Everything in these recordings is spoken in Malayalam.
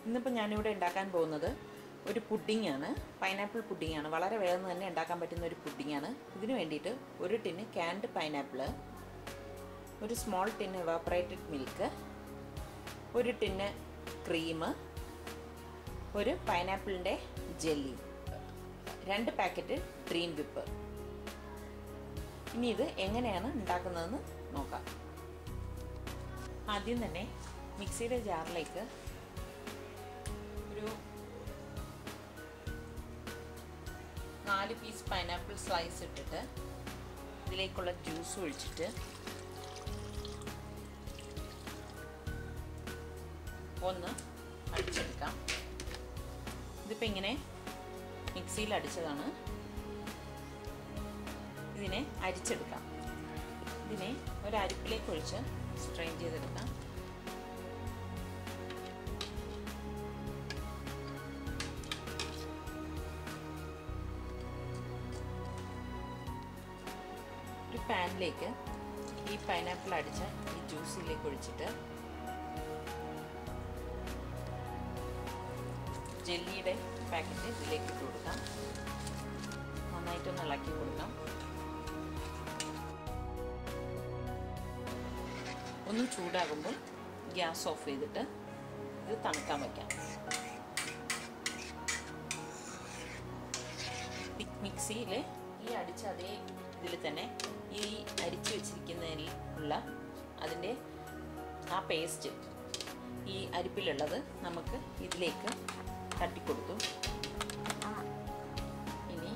ഇന്നിപ്പോൾ ഞാനിവിടെ ഉണ്ടാക്കാൻ പോകുന്നത് ഒരു പുഡിംഗ് ആണ് പൈനാപ്പിൾ പുഡിംഗ് ആണ് വളരെ വേഗം തന്നെ ഉണ്ടാക്കാൻ പറ്റുന്ന ഒരു പുഡിംഗ് ആണ് ഇതിന് വേണ്ടിയിട്ട് ഒരു ടിന്ന് ക്യാൻഡ് പൈനാപ്പിൾ ഒരു സ്മോൾ ടിന്ന് എവാപ്പറേറ്റഡ് മിൽക്ക് ഒരു ടിന്ന് ക്രീം ഒരു പൈനാപ്പിളിൻ്റെ ജെല്ലി രണ്ട് പാക്കറ്റ് ഡ്രീം വിപ്പ് ഇനി ഇത് എങ്ങനെയാണ് ഉണ്ടാക്കുന്നതെന്ന് നോക്കാം ആദ്യം തന്നെ മിക്സിയുടെ ജാറിലേക്ക് ഒരു നാല് പീസ് പൈനാപ്പിൾ സ്ലൈസ് ഇട്ടിട്ട് ഇതിലേക്കുള്ള ജ്യൂസ് ഒഴിച്ചിട്ട് ഒന്ന് അടിച്ചെടുക്കാം ഇതിപ്പോൾ ഇങ്ങനെ മിക്സിയിൽ അടിച്ചതാണ് ഇതിനെ അരിച്ചെടുക്കാം ഇതിനെ ഒരു അരിപ്പിലേക്ക് ഒഴിച്ച് സ്ട്രെയിൻ ചെയ്തെടുക്കാം ഒരു പാനിലേക്ക് ഈ പൈനാപ്പിൾ അടിച്ച ഈ ജ്യൂസിലേക്ക് ഒഴിച്ചിട്ട് ജെല്ലിയുടെ പാക്കറ്റ് ഇതിലേക്ക് ഇട്ട് കൊടുക്കാം നന്നായിട്ടൊന്ന് ഇളക്കി കൊടുക്കാം ഒന്ന് ചൂടാകുമ്പോൾ ഗ്യാസ് ഓഫ് ചെയ്തിട്ട് ഇത് തണുക്കാൻ വയ്ക്കാം മിക്സിയിൽ ഈ അടിച്ച അതേ ഇതിൽ തന്നെ ഈ അരിച്ചു വെച്ചിരിക്കുന്നതിൽ ഉള്ള അതിൻ്റെ ആ പേസ്റ്റ് ഈ അരിപ്പിലുള്ളത് നമുക്ക് ഇതിലേക്ക് തട്ടിക്കൊടുത്തു ഇനി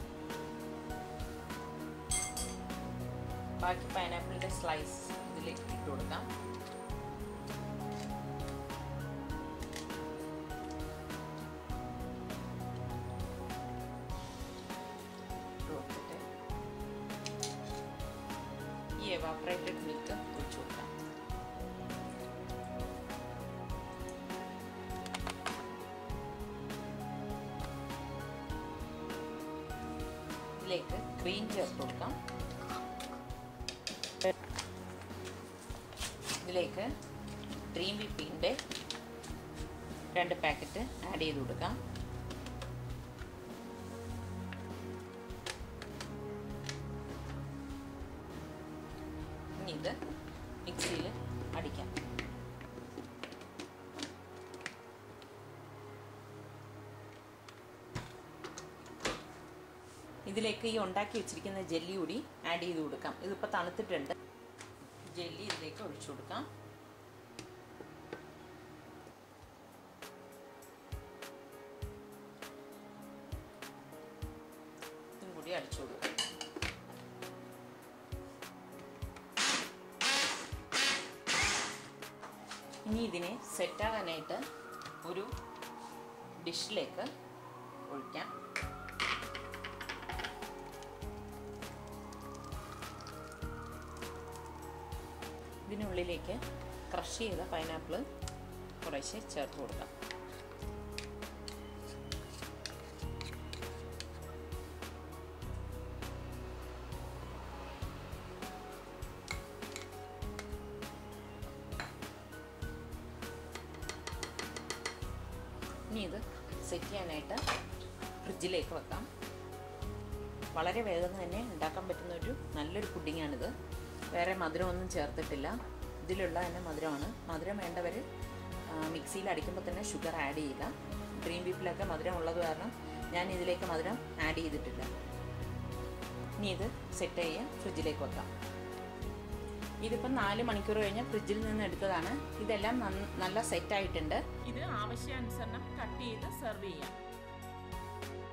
ബാക്കി പൈനാപ്പിളിൻ്റെ സ്ലൈസ് ഇതിലേക്ക് ഇട്ട് കൊടുക്കാം ഈ എവാപ്പറേറ്റഡ് മിൽക്ക് ഒഴിച്ചു കൊടുക്കാം ഇതിലേക്ക് ക്രീം ചേർത്ത് കൊടുക്കാം ഇതിലേക്ക് ഡ്രീം വിപ്പിൻ്റെ രണ്ട് പാക്കറ്റ് ആഡ് ചെയ്ത് കൊടുക്കാം ഇനി ഇത് മിക്സിയിൽ അടിക്കാം ഇതിലേക്ക് ഈ ഉണ്ടാക്കി വെച്ചിരിക്കുന്ന ജെല്ലി കൂടി ആഡ് ചെയ്ത് കൊടുക്കാം ഇതിപ്പോൾ തണുത്തിട്ടുണ്ട് ജെല്ലി ഇതിലേക്ക് ഒഴിച്ചു കൊടുക്കാം ഇതും കൂടി അടിച്ചു കൊടുക്കാം ഇനി ഇതിനെ സെറ്റാകാനായിട്ട് ഒരു ഡിഷിലേക്ക് ഒഴിക്കാം ഇതിനുള്ളിലേക്ക് ക്രഷ് ചെയ്ത പൈനാപ്പിൾ കുറേശ്ശെ ചേർത്ത് കൊടുക്കാം ഇനി ഇത് സെറ്റ് ചെയ്യാനായിട്ട് ഫ്രിഡ്ജിലേക്ക് വെക്കാം വളരെ വേഗം തന്നെ ഉണ്ടാക്കാൻ പറ്റുന്ന ഒരു നല്ലൊരു പുഡിങ്ങാണിത് വേറെ മധുരമൊന്നും ചേർത്തിട്ടില്ല ഇതിലുള്ള തന്നെ മധുരമാണ് മധുരം വേണ്ടവർ മിക്സിയിൽ അടിക്കുമ്പോൾ തന്നെ ഷുഗർ ആഡ് ചെയ്യില്ല ഡ്രീം വീപ്പിലൊക്കെ മധുരം ഉള്ളത് കാരണം ഞാൻ ഇതിലേക്ക് മധുരം ആഡ് ചെയ്തിട്ടില്ല ഇനി ഇത് സെറ്റ് ചെയ്യാൻ ഫ്രിഡ്ജിലേക്ക് വെക്കാം ഇതിപ്പം നാല് മണിക്കൂർ കഴിഞ്ഞ് ഫ്രിഡ്ജിൽ നിന്ന് എടുത്തതാണ് ഇതെല്ലാം നല്ല സെറ്റ് ആയിട്ടുണ്ട് ഇത് ആവശ്യാനുസരണം കട്ട് ചെയ്ത് സെർവ് ചെയ്യാം